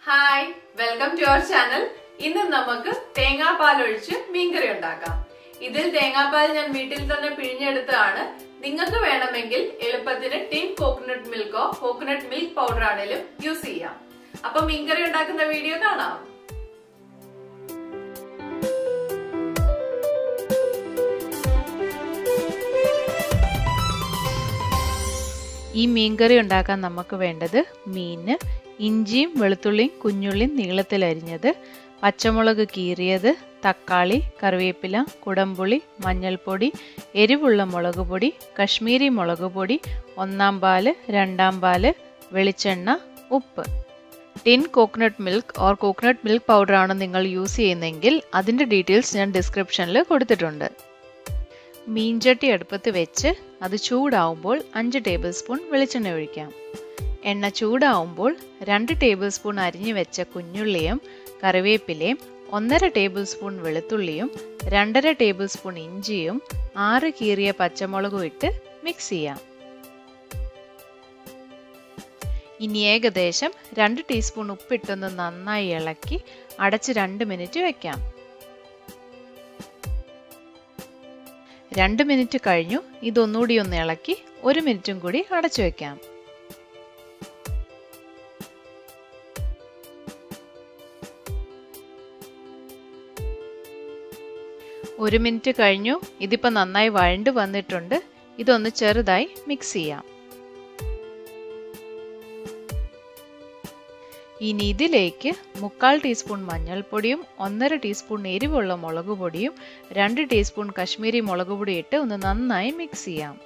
hi welcome to our channel ഇന്ന് നമുക്ക് തേങ്ങാപ്പാൽ ഒഴിച്ച് മീൻകറി ഉണ്ടാക്കാം ഇതിൽ തേങ്ങാപ്പാൽ ഞാൻ വീട്ടിൽ തന്നെ പിഴിഞ്ഞെടുത്തതാണ് നിങ്ങൾക്ക് വേണമെങ്കിൽ എളുപ്പത്തിന് ടിൻ കോക്കനട്ട് മിൽക്കോ കോക്കനട്ട് മിൽക്ക് പൗഡർ ആണെങ്കിലും യൂസ് ചെയ്യാം അപ്പൊ മീൻകറി ഉണ്ടാക്കുന്ന വീഡിയോ കാണാം ഈ മീൻകറി ഉണ്ടാക്കാൻ നമുക്ക് വേണ്ടത് മീന് ഇഞ്ചിയും വെളുത്തുള്ളിയും കുഞ്ഞുള്ളിയും നീളത്തിലരിഞ്ഞത് പച്ചമുളക് കീറിയത് തക്കാളി കറിവേപ്പില കുടംപുളി മഞ്ഞൾപ്പൊടി എരിവുള്ള മുളക് പൊടി കശ്മീരി മുളക് പൊടി ഒന്നാം പാല് രണ്ടാം പാല് വെളിച്ചെണ്ണ ഉപ്പ് tin coconut milk or coconut milk powder ആണ് നിങ്ങൾ യൂസ് ചെയ്യുന്നതെങ്കിൽ അതിൻ്റെ ഡീറ്റെയിൽസ് ഞാൻ ഡിസ്ക്രിപ്ഷനിൽ കൊടുത്തിട്ടുണ്ട് മീൻചട്ടി അടുപ്പത്ത് വെച്ച് അത് ചൂടാവുമ്പോൾ അഞ്ച് ടേബിൾ സ്പൂൺ വെളിച്ചെണ്ണ ഒഴിക്കാം എണ്ണ ചൂടാവുമ്പോൾ രണ്ട് ടേബിൾ സ്പൂൺ അരിഞ്ഞു വെച്ച കുഞ്ഞുള്ളിയും കറിവേപ്പിലയും ഒന്നര ടേബിൾ സ്പൂൺ വെളുത്തുള്ളിയും രണ്ടര ടേബിൾ സ്പൂൺ ഇഞ്ചിയും ആറ് കീറിയ പച്ചമുളകും ഇട്ട് മിക്സ് ചെയ്യാം ഇനി ഏകദേശം രണ്ട് ടീസ്പൂൺ ഉപ്പിട്ടൊന്ന് നന്നായി ഇളക്കി അടച്ച് രണ്ട് മിനിറ്റ് വെക്കാം രണ്ട് മിനിറ്റ് കഴിഞ്ഞു ഇതൊന്നുകൂടി ഒന്ന് ഇളക്കി ഒരു മിനിറ്റും കൂടി അടച്ചു വെക്കാം ഒരു മിനിറ്റ് കഴിഞ്ഞു ഇതിപ്പോൾ നന്നായി വഴണ്ട് വന്നിട്ടുണ്ട് ഇതൊന്ന് ചെറുതായി മിക്സ് ചെയ്യാം ഇനി ഇതിലേക്ക് മുക്കാൽ ടീസ്പൂൺ മഞ്ഞൾപ്പൊടിയും ഒന്നര ടീസ്പൂൺ എരിവുള്ള മുളക് പൊടിയും രണ്ട് ടീസ്പൂൺ കശ്മീരി മുളക് പൊടി ഇട്ട് ഒന്ന് നന്നായി മിക്സ് ചെയ്യാം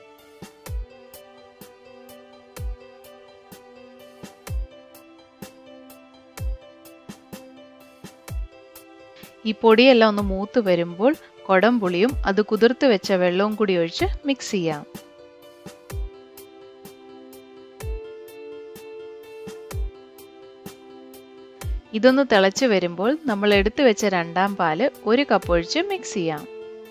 ഈ പൊടിയെല്ലാം ഒന്ന് മൂത്ത് വരുമ്പോൾ കൊടംപുളിയും അത് കുതിർത്ത് വെച്ച വെള്ളവും കൂടി ഒഴിച്ച് മിക്സ് ചെയ്യാം ഇതൊന്ന് തിളച്ച് വരുമ്പോൾ നമ്മൾ എടുത്തു വെച്ച രണ്ടാം പാല് ഒരു കപ്പ് ഒഴിച്ച് മിക്സ് ചെയ്യാം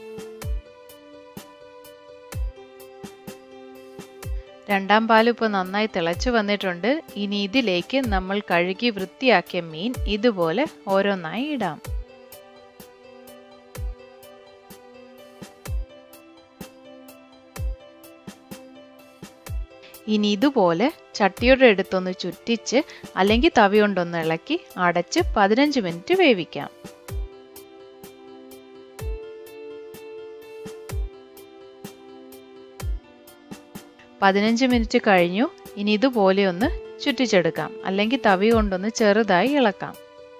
രണ്ടാം പാൽ ഇപ്പോൾ നന്നായി തിളച്ചു വന്നിട്ടുണ്ട് ഇനി ഇതിലേക്ക് നമ്മൾ കഴുകി വൃത്തിയാക്കിയ മീൻ ഇതുപോലെ ഓരോന്നായി ഇടാം ഇനി ഇതുപോലെ ചട്ടിയുടെ അടുത്തൊന്ന് ചുറ്റിച്ച് അല്ലെങ്കിൽ തവി കൊണ്ടൊന്ന് ഇളക്കി അടച്ച് പതിനഞ്ച് മിനിറ്റ് വേവിക്കാം പതിനഞ്ച് മിനിറ്റ് കഴിഞ്ഞു ഇനി ഇതുപോലെ ഒന്ന് ചുറ്റിച്ചെടുക്കാം അല്ലെങ്കിൽ തവി കൊണ്ടൊന്ന് ചെറുതായി ഇളക്കാം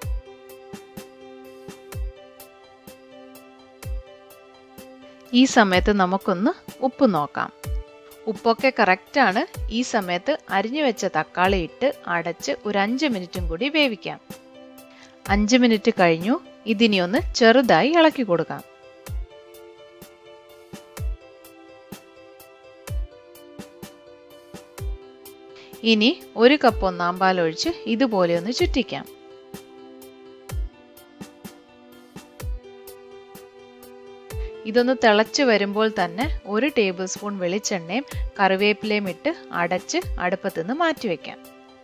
ഈ സമയത്ത് നമുക്കൊന്ന് ഉപ്പ് നോക്കാം ഉപ്പൊക്കെ കറക്റ്റാണ് ഈ സമയത്ത് അരിഞ്ഞു വെച്ച തക്കാളി ഇട്ട് അടച്ച് ഒരു അഞ്ച് മിനിറ്റും കൂടി വേവിക്കാം അഞ്ച് മിനിറ്റ് കഴിഞ്ഞു ഇതിനി ഒന്ന് ചെറുതായി ഇളക്കി കൊടുക്കാം ഇനി ഒരു കപ്പ് ഒന്നാം പാൽ ഒഴിച്ച് ഇതുപോലെ ഒന്ന് ചുറ്റിക്കാം ഇതൊന്ന് തിളച്ച് വരുമ്പോൾ തന്നെ ഒരു ടേബിൾ സ്പൂൺ വെളിച്ചെണ്ണയും കറിവേപ്പിലയും ഇട്ട് അടച്ച് അടുപ്പത്ത് നിന്ന് മാറ്റിവെക്കാം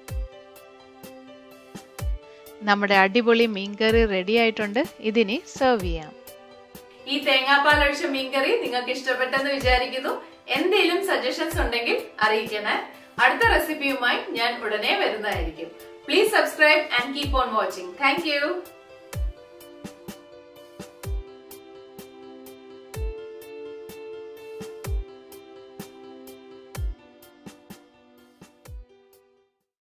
നമ്മുടെ അടിപൊളി മീൻകറി റെഡി ആയിട്ടുണ്ട് ഇതിനി സെർവ് ചെയ്യാം ഈ തേങ്ങാപ്പാൽ ഒഴിച്ച മീൻകറി നിങ്ങൾക്ക് ഇഷ്ടപ്പെട്ടെന്ന് വിചാരിക്കുന്നു എന്തെങ്കിലും സജഷൻസ് ഉണ്ടെങ്കിൽ അറിയിക്കണേ അടുത്ത റെസിപ്പിയുമായി ഞാൻ ഉടനെ വരുന്നതായിരിക്കും please subscribe and keep on watching thank